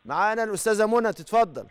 معانا الاستاذه منى تتفضل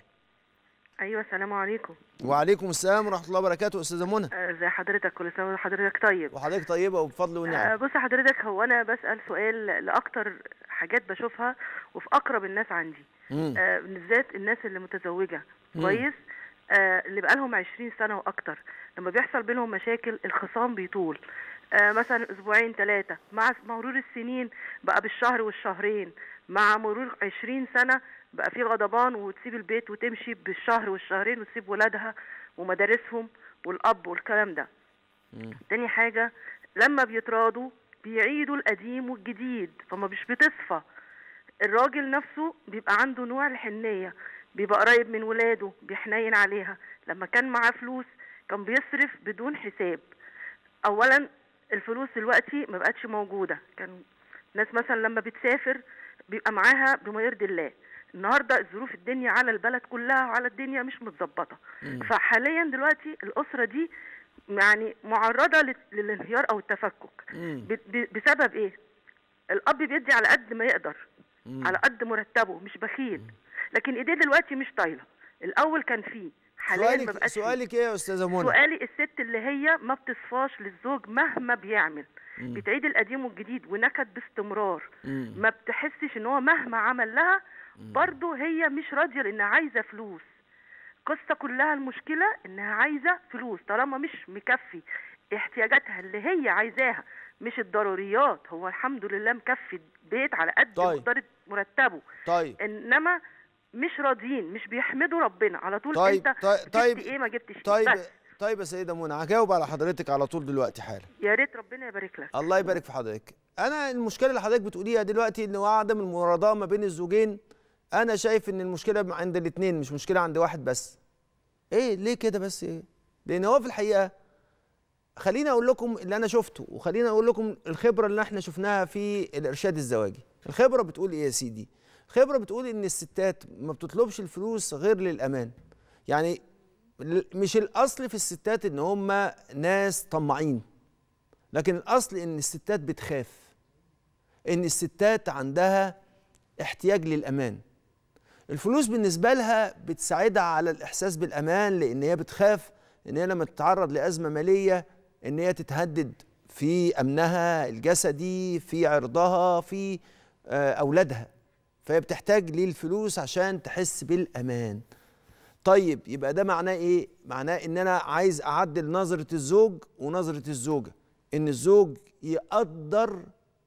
ايوه السلام عليكم وعليكم السلام ورحمه الله وبركاته استاذه منى آه، ازي حضرتك كل سنه وحضرتك طيب وحضرتك طيبه وبفضل آه، ونعم بص حضرتك هو انا بسال سؤال لاكتر حاجات بشوفها وفي اقرب الناس عندي مم. آه، بالذات الناس اللي متزوجه مم. كويس آه، اللي بقالهم 20 سنه واكتر لما بيحصل بينهم مشاكل الخصام بيطول آه، مثلا اسبوعين ثلاثه مع مرور السنين بقى بالشهر والشهرين مع مرور 20 سنه بقى في غضبان وتسيب البيت وتمشي بالشهر والشهرين وتسيب ولادها ومدارسهم والاب والكلام ده تاني حاجة لما بيتراضوا بيعيدوا القديم والجديد فما مش بتصفى الراجل نفسه بيبقى عنده نوع الحنية بيبقى قريب من ولاده بيحنين عليها لما كان معاه فلوس كان بيصرف بدون حساب اولا الفلوس دلوقتي ما بقتش موجودة كان ناس مثلا لما بتسافر بيبقى معاها بما يرضي الله النهارده ظروف الدنيا على البلد كلها وعلى الدنيا مش متظبطه فحاليا دلوقتي الاسره دي يعني معرضه لل- للانهيار او التفكك مم. ب- ب- بسبب ايه الاب بيدي على قد ما يقدر مم. على قد مرتبه مش بخيل لكن ايديه دلوقتي مش طايله الاول كان فيه حاليا ما سؤالك بقاش فيه. سؤالك ايه يا استاذه منى سؤالي الست اللي هي ما بتصفاش للزوج مهما بيعمل بتعيد القديم والجديد ونكد باستمرار مم. ما بتحسش ان هو مهما عمل لها برضه هي مش راضيه لانها عايزه فلوس القصه كلها المشكله انها عايزه فلوس طالما مش مكفي احتياجاتها اللي هي عايزاها مش الضروريات هو الحمد لله مكفي البيت على قد طيب. مقدار مرتبه طيب انما مش راضيين مش بيحمدوا ربنا على طول طيب، انت طيب- جبت طيب- ايه ما جبتش إيه. طيب بس طيب يا سيده منى هجاوب على حضرتك على طول دلوقتي حالا يا ريت ربنا يبارك لك الله يبارك في حضرتك انا المشكله اللي حضرتك بتقوليها دلوقتي ان هو عدم المراضاه ما بين الزوجين انا شايف ان المشكله عند الاثنين مش مشكله عند واحد بس ايه ليه كده بس ايه لان هو في الحقيقه خليني اقول لكم اللي انا شفته وخليني اقول لكم الخبره اللي احنا شفناها في الارشاد الزواجي الخبره بتقول ايه يا سيدي الخبره بتقول ان الستات ما بتطلبش الفلوس غير للامان يعني ل- مش الاصل في الستات ان هم ناس طماعين لكن الاصل ان الستات بتخاف ان الستات عندها احتياج للامان الفلوس بالنسبه لها بتساعدها على الاحساس بالامان لان هي بتخاف ان هي لما تتعرض لازمه ماليه ان هي تتهدد في امنها الجسدي في عرضها في آه، اولادها فهي بتحتاج للفلوس عشان تحس بالامان طيب يبقى ده معناه ايه معناه ان انا عايز اعدل نظره الزوج ونظره الزوجه ان الزوج يقدر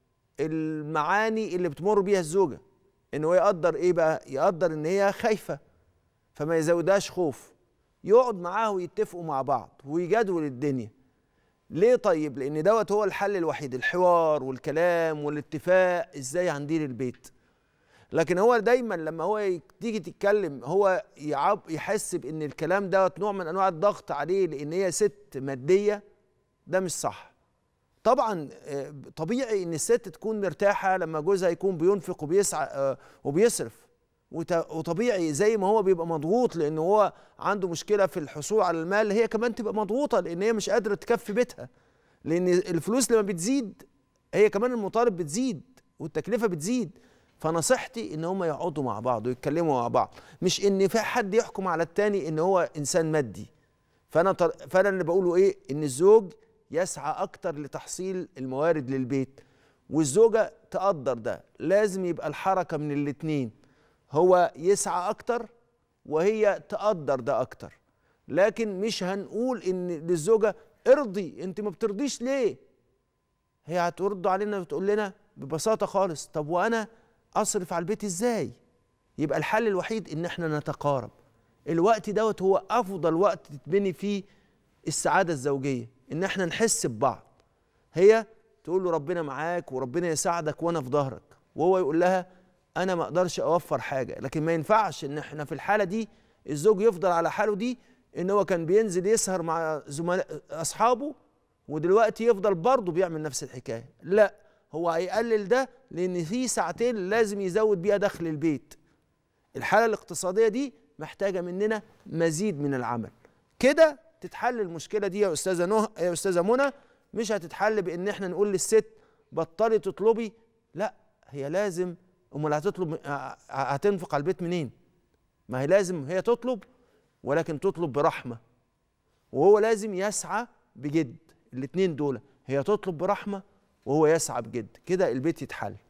المعاني اللي بتمر بيها الزوجه ان هو يقدر ايه بقى يقدر ان هي خايفه فما يزودهاش خوف يقعد معاه ويتفقوا مع بعض ويجادلوا الدنيا ليه طيب لان دوت هو الحل الوحيد الحوار والكلام والاتفاق ازاي هندير البيت لكن هو دايما لما هو ي- تيجي تتكلم هو يعب يحس بان الكلام دوت نوع من انواع الضغط عليه لان هي ست ماديه ده مش صح طبعا آه، طبيعي ان الست تكون مرتاحه لما جوزها يكون بينفق وبيسعى آه، وبيصرف وت- وطبيعي زي ما هو بيبقى مضغوط لان هو عنده مشكله في الحصول على المال هي كمان تبقى مضغوطه لان هي مش قادره تكفي بيتها لان الفلوس لما بتزيد هي كمان المطالب بتزيد والتكلفه بتزيد فنصيحتي ان هم يقعدوا مع بعض ويتكلموا مع بعض مش ان في حد يحكم على التاني ان هو انسان مادي فانا طر... فانا اللي بقوله ايه ان الزوج يسعى اكتر لتحصيل الموارد للبيت والزوجه تقدر ده لازم يبقى الحركه من الاتنين هو يسعى اكتر وهي تقدر ده اكتر لكن مش هنقول ان للزوجه ارضي انت ما بترضيش ليه هي هترد علينا وتقول لنا ببساطه خالص طب وانا اصرف على البيت ازاي يبقى الحل الوحيد ان احنا نتقارب الوقت دوت هو افضل وقت تتبني فيه السعاده الزوجيه ان احنا نحس ببعض هي تقول له ربنا معاك وربنا يساعدك وانا في ظهرك وهو يقول لها انا ما اقدرش اوفر حاجه لكن ما ينفعش ان احنا في الحاله دي الزوج يفضل على حاله دي ان هو كان بينزل يسهر مع زملاء اصحابه ودلوقتي يفضل برضه بيعمل نفس الحكايه لا هو هيقلل ده لان في ساعتين لازم يزود بيها دخل البيت الحاله الاقتصاديه دي محتاجه مننا مزيد من العمل كده تتحل المشكله دي يا استاذه نه يا استاذه منى مش هتتحل بان احنا نقول للست بطلي تطلبي لا هي لازم امال هتطلب ه- هتنفق على البيت منين ما هي لازم هي تطلب ولكن تطلب برحمه وهو لازم يسعى بجد الاتنين دول هي تطلب برحمه وهو يسعى بجد كده البيت يتحل